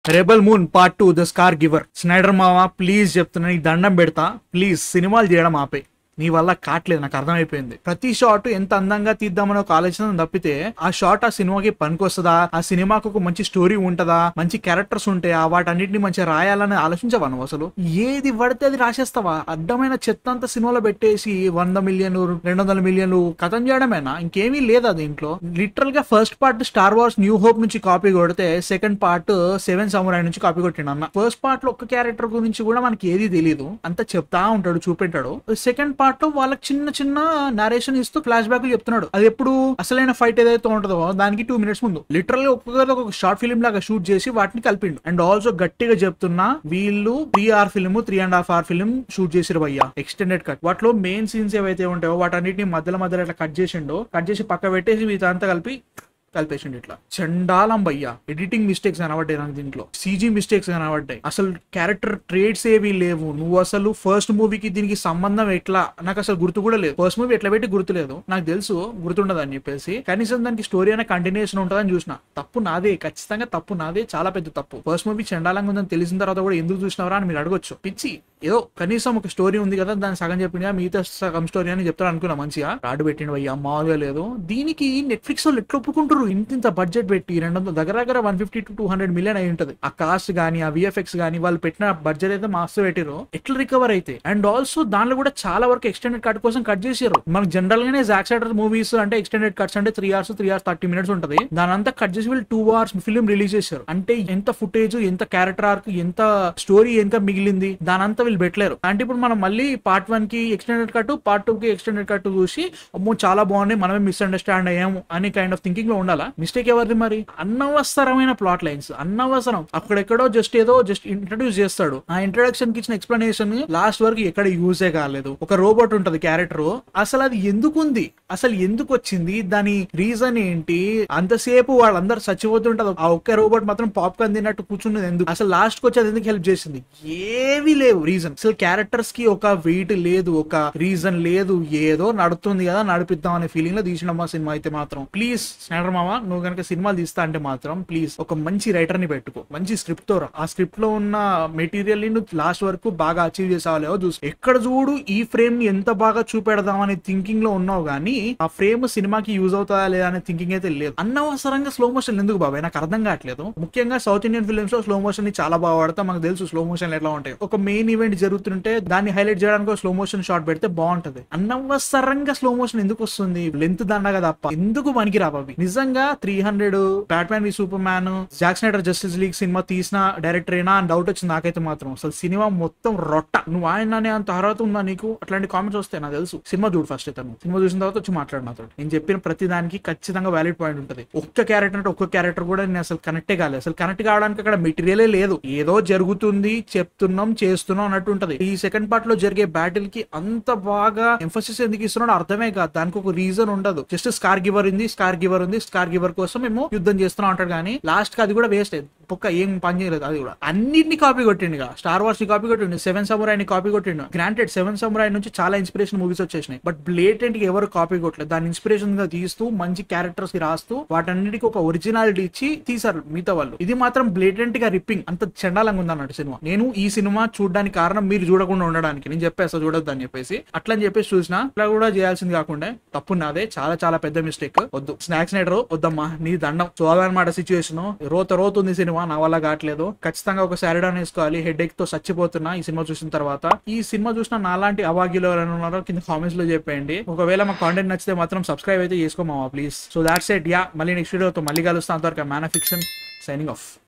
rebel Moon part two the Scargiver Snyder మావా please చెప్తున్నా నీకు దండం పెడతా ప్లీజ్ సినిమాలు చేయడం ఆపే నీ వల్ల కావట్లేదు నాకు అర్థమైపోయింది ప్రతి షాట్ ఎంత అందంగా తీద్దామని ఒక ఆలోచన తప్పితే ఆ షాట్ ఆ సినిమాకి పనికొస్తుందా ఆ సినిమాకు ఒక మంచి స్టోరీ ఉంటదా మంచి క్యారెక్టర్స్ ఉంటాయా వాటన్నిటిని మంచిగా రాయాలని ఆలోచించవా నువ్వు అసలు ఏది పడితే అది రాసేస్తావా అడ్డమైన చెత్త అంతా సినిమాలో పెట్టేసి వంద మిలియన్లు రెండు వందల మిలియన్లు కథం చేయడమేనా ఇంకేమీ లేదా దీంట్లో లిటరల్ గా first part Star Wars New Hope నుంచి కాపీ కొడితే సెకండ్ పార్ట్ సెవెన్ సమురాయ్ నుంచి కాపీ కొట్టిండు అన్న ఫస్ట్ పార్ట్ లో ఒక్క క్యారెక్టర్ గురించి కూడా మనకి ఏది తెలియదు అంతా చెప్తా ఉంటాడు చూపెట్టాడు సెకండ్ పార్ట్ లో వాళ్ళకి చిన్న చిన్న నరేషన్ ఇస్తూ ఫ్లాష్ బ్యాక్ చెప్తున్నాడు అది ఎప్పుడు అసలైన ఫైట్ ఏదైతే ఉంటుందో దానికి టూ మినిట్స్ ముందు లిటరల్ ఒక్కొక్కరు ఒక షార్ట్ ఫిల్మ్ లాగా షూట్ చేసి వాటిని కలిపిండు అండ్ ఆల్సో గట్టిగా చెప్తున్నా వీళ్ళు three hour film three and half hour film shoot చేసిరు భయ్యా ఎక్స్టెండెడ్ కట్ వాటిలో మెయిన్ సీన్స్ ఏవైతే ఉంటాయో వాటన్నిటిని మధ్యలో మధ్యలో ఇట్లా కట్ చేసిండో కట్ చేసి పక్క పెట్టేసి వీటంతా కలిపి కలిపేసిండు ఇట్లా చండాలం భయ్యా ఎడిటింగ్ మిస్టేక్స్ కనబడ్డాయి నాకు దీంట్లో సీజీ మిస్టేక్స్ కనబడ్డాయి అసలు క్యారెక్టర్ ట్రేడ్స్ ఏవి లేవు నువ్వు అసలు ఫస్ట్ మూవీకి దీనికి సంబంధం ఎట్లా నాకు అసలు గుర్తు కూడా లేదు ఫస్ట్ మూవీ ఎట్లా పెట్టి గుర్తు లేదు నాకు తెలుసు గుర్తుండదు అని చెప్పేసి కనీసం దానికి స్టోరీ అనే కంటిన్యూషన్ ఉంటుందని చూసిన తప్పు నాదే ఖచ్చితంగా తప్పు నాదే చాలా పెద్ద తప్పు ఫస్ట్ మూవీ చండాలంగా ఉందని తెలిసిన తర్వాత కూడా ఎందుకు చూసినవరా అని మీరు అడగొచ్చు పిచ్చి ఏదో కనీసం ఒక స్టోరీ ఉంది కదా దాన్ని సగం చెప్పింది మిగతా సగం స్టోరీ అని చెప్తారు అనుకున్నా మంచిగా రాడు పెట్టిండు అయ్యా మామూలుగా లేదు దీనికి నెట్ఫ్లిక్స్ వాళ్ళు ఎట్లా ఒప్పుకుంటారు ఇంత ఇంత బడ్జెట్ పెట్టి రెండు వందల దగ్గర దగ్గర one fifty to two hundred million అయి ఉంటది ఆ కాస్ట్ గానీ ఆ విఎఫ్ఎక్స్ గానీ వాళ్ళు పెట్టిన బడ్జెట్ అయితే మాస్ పెట్టిరు ఎట్లా రికవర్ అయితే అండ్ ఆల్సో దానిలో కూడా చాలా వరకు ఎక్స్టెండెడ్ కట్ కోసం కట్ చేసారు మనకు జనరల్ గానే జాక్ సైడర్ మూవీస్ అంటే ఎక్స్టెండెడ్ కట్స్ అంటే three hours three hours thirty minutes ఉంటది దాని అంతా కట్ చేసి వీళ్ళు టూ అవర్స్ ఫిల్మ్ రిలీజ్ చేశారు అంటే ఎంత ఫుటేజ్ ఎంత క్యారెక్టర్ ఆర్క్ ఎంత స్టోరీ ఎంత మిగిలింది దాని అంతా వీళ్ళు పెట్టలేరు అంటే ఇప్పుడు మనం మళ్ళీ పార్ట్ వన్ కి ఎక్స్టెండెడ్ కట్ పార్ట్ టూ కి ఎక్స్టెండెడ్ కట్ చూసి అమ్మో చాలా బాగున్నాయి మనమే మిస్అండర్స్టాండ్ అయ్యాము అని కైండ్ ఆఫ్ థింకింగ్ లో ఉండాలా మిస్టేక్ ఎవరిది మరి అనవసరమైన ప్లాట్ లైన్స్ అనవసరం అక్కడెక్కడో జస్ట్ ఏదో జస్ట్ ఇంట్రడ్యూస్ చేస్తాడు ఆ ఇంట్రడక్షన్ కి ఇచ్చిన ఎక్స్ప్లెనేషన్ లాస్ట్ వరకు ఎక్కడ యూజే కాలేదు ఒక రోబోట్ ఉంటది క్యారెక్టర్ అసలు అది ఎందుకు ఉంది అసలు ఎందుకు వచ్చింది దాని రీజన్ ఏంటి అంతసేపు వాళ్ళందరూ చచ్చిపోతుంటది ఆ ఒక్క రోబోట్ మాత్రం పాప్కార్న్ తిన్నట్టు కూర్చున్నది ఎందుకు అసలు లాస్ట్ కి వచ్చి అది ఎందుకు హెల్ప్ చేసింది ఏవి లేవు రీజన్ అసలు క్యారెక్టర్స్ కి ఒక వెయిట్ లేదు ఒక రీజన్ లేదు ఏదో నడుతుంది కదా నడిపిద్దాం అనే ఫీలింగ్ లో తీసిన మా సినిమా అయితే మాత్రం ప్లీజ్ స్నైడర్ మామ నువ్వు కనుక సినిమాలు తీస్తా అంటే మాత్రం ప్లీజ్ ఒక మంచి రైటర్ ని పెట్టుకో మంచి స్క్రిప్ట్ తో రా ఆ స్క్రిప్ట్ లో ఉన్న మెటీరియల్ ని నువ్వు లాస్ట్ వరకు బాగా అచీవ్ చేసావాలేవో చూసు ఎక్కడ చూడు ఈ ఫ్రేమ్ ని ఎంత బాగా చూపెడదాం అనే థింకింగ్ లో ఉన్నావు కానీ ఆ ఫ్రేమ్ సినిమాకి యూజ్ అవుతుందా లేదా అనే థింకింగ్ అయితే లేదు అనవసరంగా స్లో మోషన్ ఎందుకు బాబాయ్ నాకు అర్థం కావట్లేదు ముఖ్యంగా సౌత్ ఇండియన్ ఫిల్మ్స్ లో స్లో మోషన్ ని చాలా బాగా వాడతాం మనకు తెలుసు స్లో మోషన్ ఎట్లా ఉంటాయి ఒక మెయిన్ ఈవెంట్ జరుగుతుంటే దాన్ని హైలైట్ చేయడానికి స్లో మోషన్ షాట్ పెడితే బాగుంటది అనవసరంగా స్లో మోషన్ ఎందుకు వస్తుంది లెంత్ దండగా తప్ప ఎందుకు పనికి రాబవి నిజంగా three hundred Batman v Superman Zack Snyder Justice League సినిమా తీసిన డైరెక్టర్ అయినా అని డౌట్ వచ్చింది నాకైతే మాత్రం అసలు సినిమా మొత్తం రొట్ట నువ్వు ఆయన అనే అంత అర్హత ఉందా నీకు అట్లాంటి కామెంట్స్ వస్తాయి నాకు తెలుసు సినిమా చూడు ఫస్ట్ అయితే నువ్వు సినిమా చూసిన తర్వాత వచ్చి మాట్లాడు నాతో నేను చెప్పిన ప్రతి దానికి ఖచ్చితంగా వ్యాలిడ్ పాయింట్ ఉంటుంది ఒక్క క్యారెక్టర్ అంటే ఒక్క క్యారెక్టర్ కూడా నేను అసలు కనెక్టే కాలేదు అసలు కనెక్ట్ కావడానికి అక్కడ మెటీరియలే లేదు ఏదో జరుగుతుంది చెప్తున్నాం చేస్తున్నాం అన్నట్టు ఉంటది ఈ సెకండ్ పార్ట్ లో జరిగే బ్యాటిల్ కి అంత బాగా ఎంఫోసిస్ ఎందుకు ఇస్తున్నాడో అర్థమే కాదు దానికి ఒక రీజన్ ఉండదు జస్ట్ స్కార్ గివర్ ఉంది స్కార్ గివర్ ఉంది స్కార్ గివర్ కోసం మేము యుద్ధం చేస్తున్నాం అంటాడు కానీ లాస్ట్ కి అది కూడా వేస్ట్ పొక్క ఏం పని చేయలేదు అది కూడా అన్నింటిని కాపీ కొట్టిండు స్టార్ వార్స్ ని కాపీ కొట్టిండు సెవెన్ సమురాయ్ ని కాపీ కొట్టిండు గ్రాంటెడ్ సెవెన్ సమురాయ్ నుంచి చాలా ఇన్స్పిరేషన్ మూవీస్ వచ్చేసినాయి బట్ బ్లేటెంట్ గా ఎవరు కాపీ కొట్టలేదు దాన్ని ఇన్స్పిరేషన్ గా తీస్తూ మంచి క్యారెక్టర్స్ కి రాస్తూ వాటన్నిటికి ఒక ఒరిజినాలిటీ ఇచ్చి తీసారు మిగతా వాళ్ళు ఇది మాత్రం బ్లేటెంట్ గా రిప్పింగ్ అంత చండాలంగా ఉంది అన్నట్టు సినిమా నేను ఈ సినిమా చూడడానికి కారణం మీరు చూడకుండా ఉండడానికి నేను చెప్పేస్తా చూడొద్దు అని చెప్పేసి అట్లా అని చెప్పేసి చూసిన ఇట్లా కూడా చేయాల్సింది కాకుండా తప్పు నాదే చాలా చాలా పెద్ద మిస్టేక్ వద్దు స్నాక్స్ నైడర్ వద్దమ్మా నీ దండం చూడాలన్నమాట సిచ్యువేషన్ రోత రోత ఉంది సినిమా నా వల్ల కావట్లేదు ఖచ్చితంగా ఒక సారిడాన్ వేసుకోవాలి హెడ్ ఎక్ తో చచ్చిపోతున్నా ఈ సినిమా చూసిన తర్వాత ఈ సినిమా చూసిన నాలాంటి అవాగ్యులు ఎవరైనా ఉన్నారో కింద కామెంట్స్ లో చెప్పండి ఒకవేళ మా కాంటెంట్ నచ్చితే మాత్రం సబ్స్క్రైబ్ అయితే చేసుకోమా please so that's it yeah మళ్ళీ నెక్స్ట్ వీడియోతో మళ్ళీ కలుస్తాను అంతవరకు మ్యాన్ ఫిక్షన్ సైనింగ్ ఆఫ్